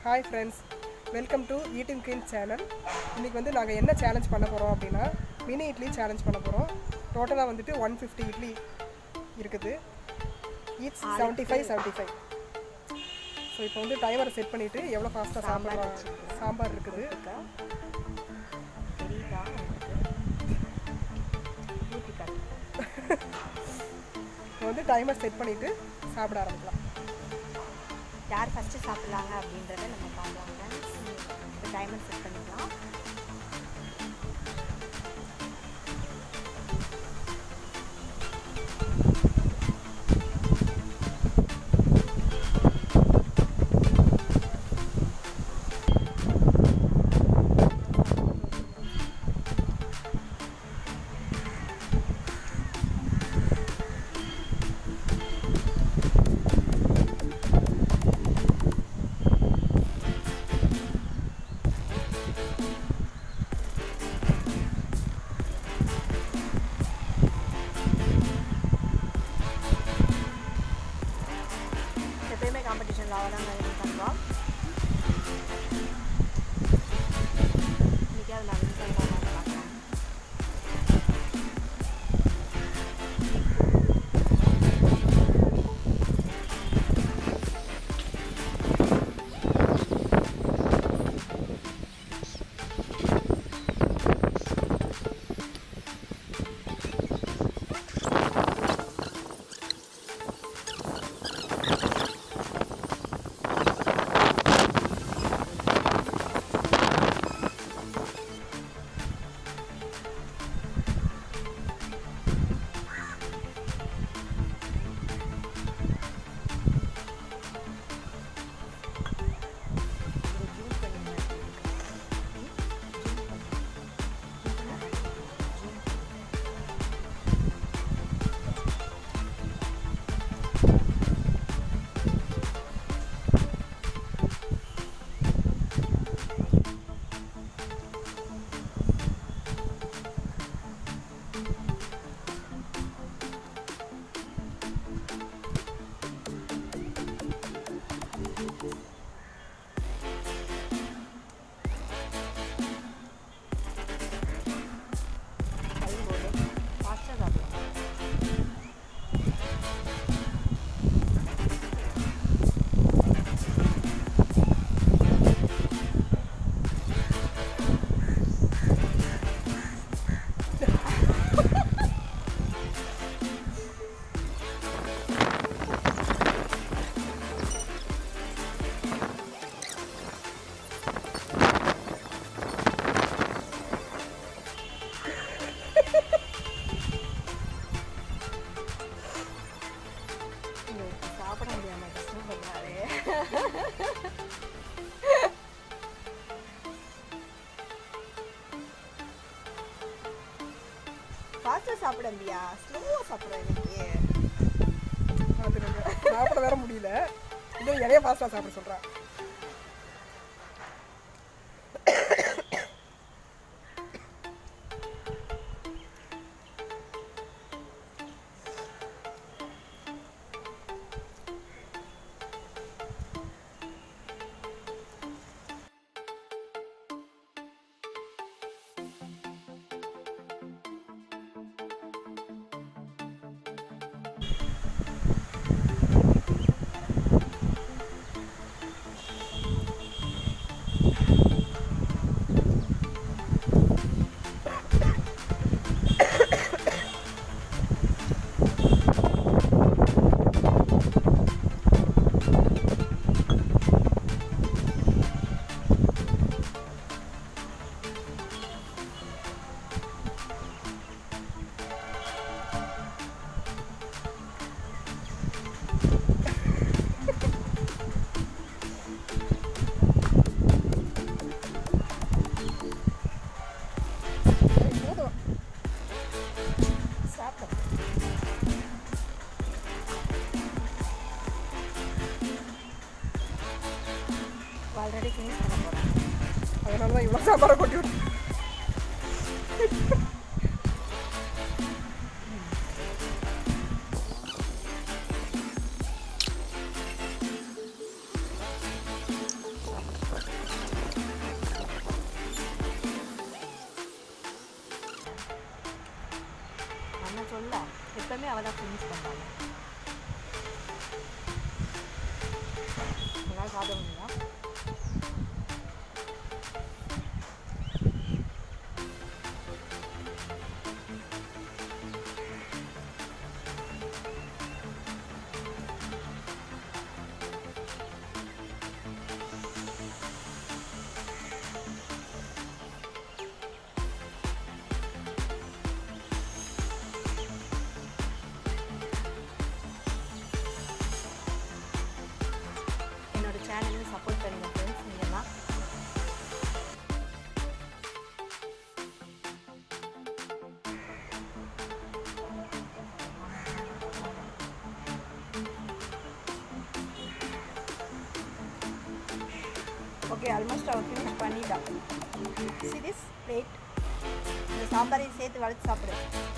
Hi friends welcome to eating queen channel இன்றைக்கி வந்து நாங்கள் என்ன சேலஞ்ச் பண்ண போகிறோம் அப்படின்னா மினி இட்லி சேலஞ்ச் பண்ண போகிறோம் டோட்டலாக வந்துட்டு ஒன் ஃபிஃப்டி இட்லி இருக்குது each seventy five seventy five so இப்போ வந்து டைமரை செட் பண்ணிவிட்டு எவ்வளோ ஃபாஸ்ட்டாக சாம்பார் சாம்பார் இருக்குது தெரியுதா ஊற்றி காட்டு இப்போ வந்து டைமர் செட் பண்ணிவிட்டு சாப்பிட ஆரம்பிக்கலாம் யார் ஃபஸ்ட்டு சாப்பிட்லாங்க அப்படின்றத நம்ம பார்க்கலாம் ஃப்ரெண்ட்ஸ் இப்போ டைமர் செட் பண்ணிக்கலாம் எப்பயுமே காம்படிஷனில் அவள் தான் வின் பண்ணுவான் இன்றைக்கி அதை நான் வின் பண்ணுவான்னு பார்க்குறேன் இது ஜூம் பண்ணி டைம் போடு ஃபாஸ்ட்டாக சாப்பிடலாம் இவருக்கு சாப்பிட முடியாம கஷ்டப்படுறாரு ஃபாஸ்ட்டாக சாப்பிடலையா ஸ்லோவாக சாப்பிட்றேன் இன்னைக்கு பார்த்துக்கோங்க சாப்பிட வேற முடியல இன்னும் இலைய ஃபாஸ்ட்டாக சாப்பிட சொல்கிறேன் போதும் சாப்பிட ஆல்ரெடி ஃபினிஷ் பண்ண போகிறேன் அதனால தான் இவ்வளோ சாம்பாரை கொட்டி விட்டு மொத்தமே அவள் தான் ஃபினிஷ் பண்ணுறாங்க என்னால் சாப்பிட முடியல என்னோட சேனலையும் சப்போர்ட் பண்ணுங்க ஃப்ரெண்ட்ஸ் நீங்கள்லாம் ஓகே ஆல்மோஸ்ட் அவள் ஃபினிஷ் பண்ணிட்டா சி திஸ் பிளேட் இந்த சாம்பாரையும் சேர்த்து வளைச்சு சாப்பிடு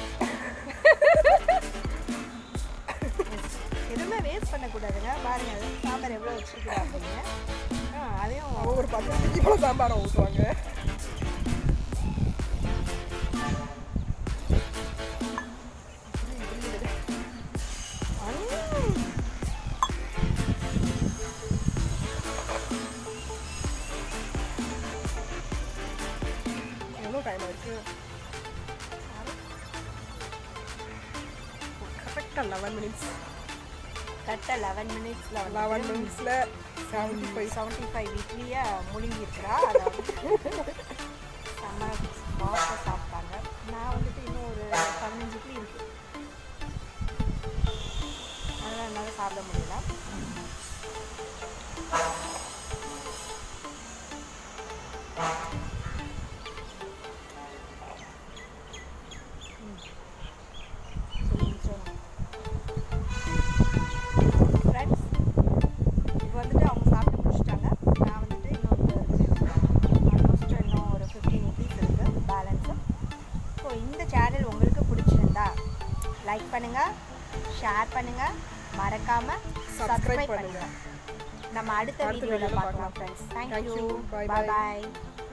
எதுவுமே வேஸ்ட் பண்ணக்கூடாதுங்க பாருங்க அது சாம்பார் எவ்வளோ வச்சுருக்கிறா அப்படின்னு ஆ அதையும் ஒவ்வொரு பத்து இவ்வளோ சாம்பாரை ஊற்றுவாங்க ம். எவ்வளோ டைம் ஆயிருக்கு கரெக்டாக லெவன் மினிட்ஸ் கரெக்டாக லெவன் மினிட்ஸில் லெவன் மினிட்ஸில் செவன்ட்டி ஃபைவ் செவன்ட்டி ஃபைவ் இட்லியை முழுங்கிருக்கிறா அதை வந்து செம்ம ஃபாஸ்ட்டாக சாப்பிட்டாங்க நான் வந்துட்டு இன்னும் ஒரு பதினஞ்சு இட்லி இருக்கு அதெல்லாம் என்னால் சாப்பிட முடியல ஃப்ரெண்ட்ஸ் இப்போ வந்துட்டு அவங்க சாப்பிட்டு முடிச்சிட்டாங்க நான் வந்துட்டு இன்னொரு ஆல்மோஸ்ட் இன்னும் ஒரு ஃபிஃப்டீன் இட்லிஸ் இருக்குது பேலன்ஸு ஸோ இந்த சேனல் உங்களுக்கு பிடிச்சிருந்தா லைக் பண்ணுங்கள் ஷேர் பண்ணுங்கள் மறக்காமல் Subscribe சப்ஸ்கிரைப் பண்ணுங்க. பண்ணுங்கள் நம்ம அடுத்த அடுத்த வீடியோவில் வீடியோல பார்க்கலாம் பார்க்கலாம். Friends Thank thank you you. Bye bye bye. Bye